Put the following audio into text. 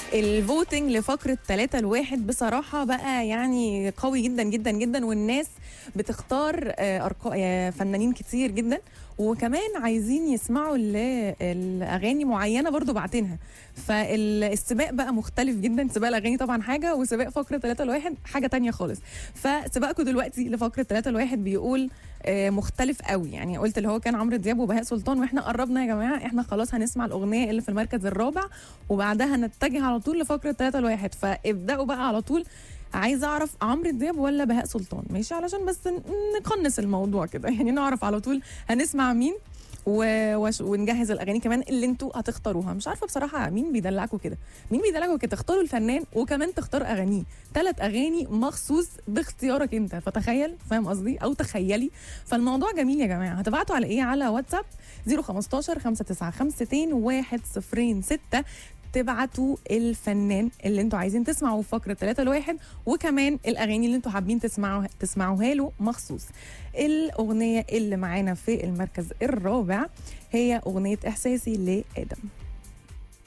الفوتنج لفقرة 3 لواحد بصراحة بقى يعني قوي جدا جدا جدا والناس بتختار آه، أرقا- آه، فنانين كتير جدا وكمان عايزين يسمعوا ل- الأغاني معينة برضو بعتينها فالسباق بقى مختلف جدا سباق الأغاني طبعا حاجة وسباق فقرة 3 لواحد حاجة تانية خالص فسباقكم دلوقتي لفقرة 3 لواحد بيقول آه، مختلف قوي يعني قلت اللي هو كان عمرو دياب وبهاء سلطان واحنا قربنا يا جماعه احنا خلاص هنسمع الاغنيه اللي في المركز الرابع وبعدها نتجه على طول لفقره 3 لواحد فابداوا بقى على طول عايزه اعرف عمرو دياب ولا بهاء سلطان ماشي علشان بس ن- نقنص الموضوع كده يعني نعرف على طول هنسمع مين و... وش... ونجهز الاغاني كمان اللي انتوا هتختاروها مش عارفه بصراحه مين بيدلعكم كده مين بيدلعكم كده تختاروا الفنان وكمان تختار اغانيه ثلاث اغاني مخصوص باختيارك انت فتخيل فاهم قصدي او تخيلي فالموضوع جميل يا جماعه هتبعتوا على ايه على واتساب 015 5952 106 تبعتوا الفنان اللي انتوا عايزين تسمعوا في فقره 3 لواحد وكمان الاغاني اللي انتوا حابين تسمعوا تسمعوها له مخصوص الاغنيه اللي معانا في المركز الرابع هي اغنيه احساسي لادم